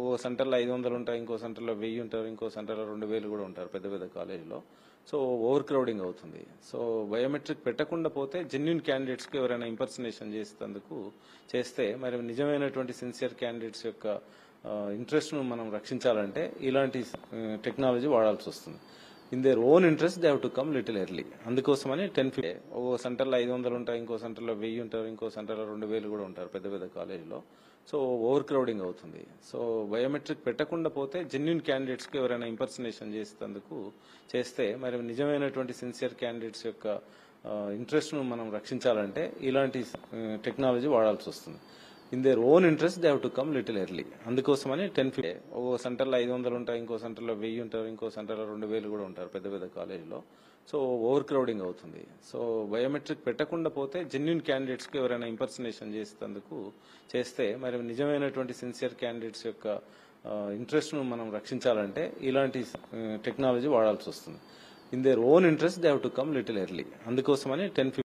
ఓ సెంటర్లో ఐదు వందలు ఉంటాయి ఇంకో సెంటర్లో వెయ్యి ఉంటారు ఇంకో సెంటర్లో రెండు వేలు కూడా ఉంటారు పెద్ద పెద్ద కాలేజీలో సో ఓవర్ క్రౌడింగ్ అవుతుంది సో బయోమెట్రిక్ పెట్టకుండా పోతే జెన్యున్ క్యాండిడేట్స్కి ఎవరైనా ఇంపర్సనేషన్ చేసేందుకు చేస్తే మరి నిజమైనటువంటి సిన్సియర్ క్యాండిడేట్స్ యొక్క ఇంట్రెస్ట్ను మనం రక్షించాలంటే ఇలాంటి టెక్నాలజీ వాడాల్సి వస్తుంది in their own interest they have to come little early అందుకోసమని టెన్ ఫిఫ్టీ ఓ సెంటర్లో ఐదు వందలు ఉంటాయి ఇంకో సెంటర్లో వెయ్యి ఉంటారు ఇంకో సెంటర్లో రెండు వేలు కూడా ఉంటారు పెద్ద పెద్ద కాలేజీలో సో ఓవర్ క్రౌడింగ్ అవుతుంది సో బయోమెట్రిక్ పెట్టకుండా పోతే జెన్యున్ క్యాండిడేట్స్కి ఎవరైనా ఇంపర్సనేషన్ చేసేందుకు చేస్తే మరి నిజమైనటువంటి సిన్సియర్ క్యాండిడేట్స్ యొక్క ఇంట్రెస్ట్ను మనం రక్షించాలంటే ఇలాంటి టెక్నాలజీ వాడాల్సి వస్తుంది in their own interest they have to come little early అందుకోసమని టెన్ ఫిఫ్టీ ఓ సెంటర్లో ఐదు వందలు ఉంటాయి ఇంకో సెంటర్లో వెయ్యి ఉంటారు ఇంకో సెంటర్లో రెండు వేలు కూడా ఉంటారు పెద్ద పెద్ద కాలేజీలో సో ఓవర్ క్రౌడింగ్ అవుతుంది సో బయోమెట్రిక్ పెట్టకుండా పోతే జెన్యున్ క్యాండిడేట్స్కి ఎవరైనా ఇంపర్సనేషన్ చేసేందుకు చేస్తే మరి నిజమైనటువంటి సిన్సియర్ క్యాండిడేట్స్ యొక్క ఇంట్రెస్ట్ను మనం రక్షించాలంటే ఇలాంటి టెక్నాలజీ వాడాల్సి వస్తుంది in their own interest they have to come little early అందుకోసమని టెన్